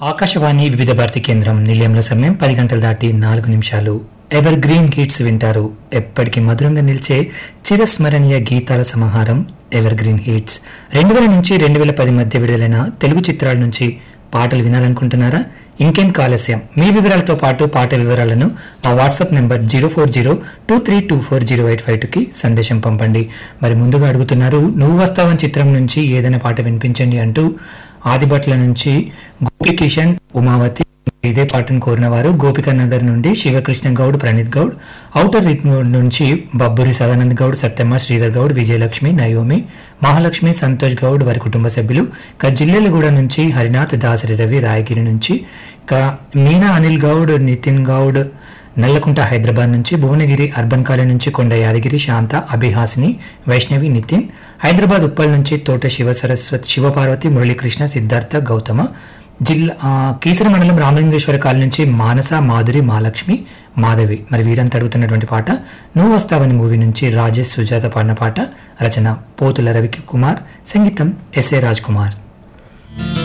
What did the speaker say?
ఆకాశవాణి వివిధ భారతి కేంద్రం నిలయంలో సమయం పది గంటలు దాటి నాలుగు నిమిషాలు ఎవర్ గ్రీన్ హిట్స్ వింటారు ఎప్పటికీ మధురంగా నిలిచే చిరస్మరణీయ గీతాల సమాహారం ఎవర్ గ్రీన్ హిట్స్ రెండు వేల నుంచి రెండు వేల పది మధ్య విడుదలైన తెలుగు చిత్రాల నుంచి పాటలు వినాలనుకుంటున్నారా ఇంకేం ఆలస్యం మీ వివరాలతో పాటు పాట వివరాలను మా WhatsApp number zero four zero two three two four zero eight five కి సందేశం పంపండి మరి ముందుగా అడుగుతున్నారు నువ్వు వస్తావని చిత్రం నుంచి ఏదైనా పాట వినిపించండి అంటూ ఆదిభట్ల నుంచి గోపి కిషన్ ఉమావతి ఇదే పాటను కోరిన వారు గోపిక నగర్ నుండి Sivakrishna Goud Praneeth Goud outer ring road నుంచి బబ్బురి సదానంద్ గౌడ్ సత్యమ్మ శ్రీధర్ గౌడ్ విజయలక్ష్మి నయోమి మహాలక్ష్మి సంతోష్ గౌడ్ వారి కుటుంబ సభ్యులు ఇక జిల్లెలగూడ నుంచి హరినాథ్ దాసరి రవి రాయగిరి నుంచి ఇక మీనా అనిల్ గౌడ్ నితిన్ గౌడ్ నల్లకుంట హైదరాబాద్ నుంచి భువనగిరి అర్బన్ కాలనీ నుంచి కొండ యాదగిరి శాంత అభిహాసిని వైష్ణవి నితిన్ హైదరాబాద్ ఉప్పల్ నుంచి తోట శివ సరస్వతి శివపార్వతి మురళీకృష్ణ సిద్ధార్థ గౌతమ జిల్లా ఆ, కీసర మండలం రామలింగేశ్వర కాలనీ నుంచి మానస మాధురి మహాలక్ష్మి మాధవి మరి వీరంతా అడుగుతున్నటువంటి పాట నువ్వు వస్తావని మూవీ నుంచి రాజేష్ సుజాత పాడిన పాట రచన పోతుల రవికి కుమార్ సంగీతం ఎస్ఏ రాజ్ కుమార్